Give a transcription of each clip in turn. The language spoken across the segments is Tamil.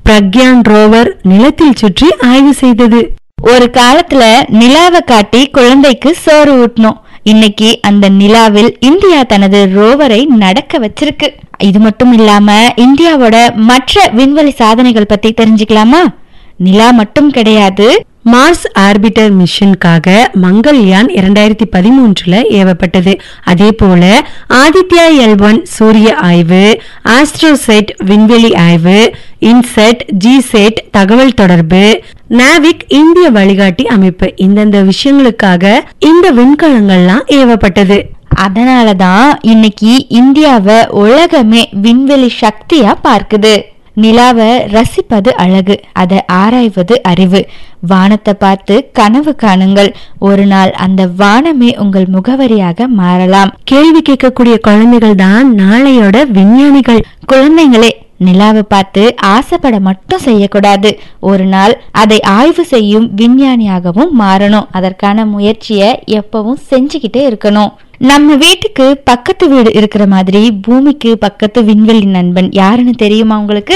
பிரக்யான் ரோவர் நிலத்தில் சுற்றி ஆய்வு செய்தது ஒரு காலத்துல நிலாவை காட்டி குழந்தைக்கு சோறு ஊட்டணும் இன்னைக்கு அந்த நிலாவில் இந்தியா தனது ரோவரை நடக்க வச்சிருக்கு இது மட்டும் இல்லாம இந்தியாவோட மற்ற விண்வெளி சாதனைகள் பத்தி தெரிஞ்சுக்கலாமா நிலா மட்டும் கிடையாது மார்ஸ் ஆர்பிட்டர் மிஷனுக்காக மங்கள்யான் இரண்டாயிரத்தி பதிமூன்றுல ஏவப்பட்டது அதே போல ஆதித்யா எல் ஒன் சூரிய ஆய்வு ஆஸ்ட்ரோசெட் விண்வெளி ஆய்வு இன்செட் ஜிசெட் தகவல் தொடர்பு நாவிக் இந்திய வழிகாட்டி அமைப்பு இந்தந்த விஷயங்களுக்காக இந்த விண்கலங்கள்லாம் ஏவப்பட்டது அதனாலதான் இன்னைக்கு இந்தியாவை உலகமே விண்வெளி சக்தியா பார்க்குது நிலாவை ரசிப்பது அழகு அதை ஆராய்வது அறிவு வானத்தை பார்த்து கனவு காணுங்கள் ஒரு நாள் அந்த வானமே உங்கள் முகவரியாக மாறலாம் கேள்வி கேட்கக்கூடிய குழந்தைகள் தான் நாளையோட விஞ்ஞானிகள் குழந்தைங்களே நிலாவை பார்த்து ஆசைப்பட மட்டும் செய்யக்கூடாது ஒரு நாள் அதை ஆய்வு செய்யும் விஞ்ஞானியாகவும் மாறணும் அதற்கான முயற்சியை எப்பவும் செஞ்சுக்கிட்டே இருக்கணும் நம்ம வீட்டுக்கு பக்கத்து வீடு இருக்கிற மாதிரி பூமிக்கு பக்கத்து விண்வெளி நண்பன் யாருன்னு தெரியுமா உங்களுக்கு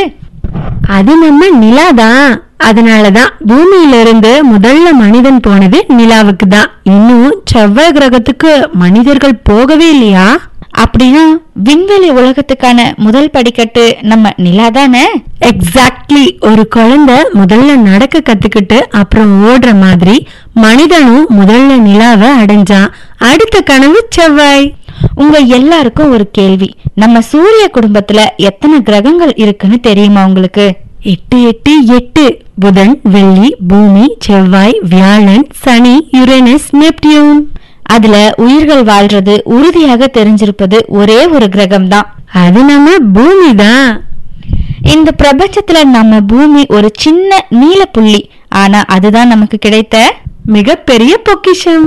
அது நம்ம நிலா தான் அதனாலதான் பூமியில இருந்து முதல்ல மனிதன் போனது நிலாவுக்கு தான் இன்னும் செவ்வாய் கிரகத்துக்கு மனிதர்கள் போகவே இல்லையா அப்படின்னா விண்வெளி உலகத்துக்கான முதல் படிக்கட்டு நம்ம நிலா தானே எக்ஸாக்ட்லி ஒரு குழந்தை முதல்ல நடக்க கத்துக்கிட்டு அப்புறம் ஓடுற மாதிரி மனிதனும் முதல்ல நிலாவை அடைஞ்சான் அடுத்த கனவு செவ்வாய் உங்க எல்லாருக்கும் ஒரு கேள்வி நம்ம சூரிய குடும்பத்துல எத்தனை கிரகங்கள் இருக்குன்னு தெரியுமா உங்களுக்கு எட்டு எட்டு எட்டு புதன் வெள்ளி பூமி செவ்வாய் வியாழன் சனி யுரேனஸ் நெப்டியூன் அதுல உயிர்கள் வாழ்றது உறுதியாக தெரிஞ்சிருப்பது ஒரே ஒரு கிரகம் தான் அது நம்ம பூமி தான் இந்த பிரபஞ்சத்துல நம்ம பூமி ஒரு சின்ன நீல புள்ளி ஆனா அதுதான் நமக்கு கிடைத்த மிகப்பெரிய பொக்கிஷம்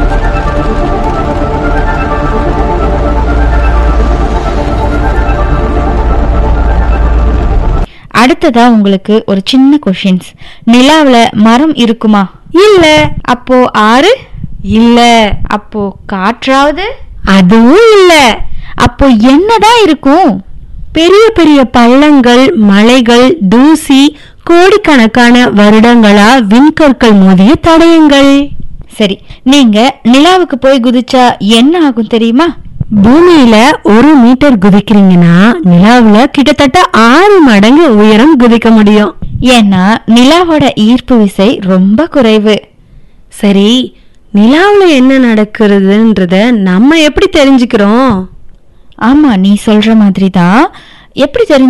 அடுத்ததா உங்களுக்கு ஒரு சின்ன கொஷின்ஸ் நிலாவுல மரம் இருக்குமா இல்ல அப்போ ஆறு இல்ல அப்போ காற்றாவது அதுவும் இல்ல அப்போ என்னதான் இருக்கும் பெரிய பெரிய பள்ளங்கள் மலைகள் தூசி கோடிக்கணக்கான வருடங்களா விண்கற்கள் மோதிய தடயங்கள் சரி நீங்க நிலாவுக்கு போய் குதிச்சா என்ன ஆகும் தெரியுமா பூமியில ஒரு மீட்டர் குதிக்கிறீங்கன்னா நிலாவுல கிட்டத்தட்ட ஆறு மடங்கு உயரம் குதிக்க முடியும் ஏன்னா நிலாவோட ஈர்ப்பு விசை ரொம்ப குறைவு சரி நிலாவுல என்ன நடக்கிறதுன்றத நம்ம எப்படி தெரிஞ்சுக்கிறோம் ஆமா நீ சொல்ற மாதிரி தான் எப்படி தெரிஞ்சு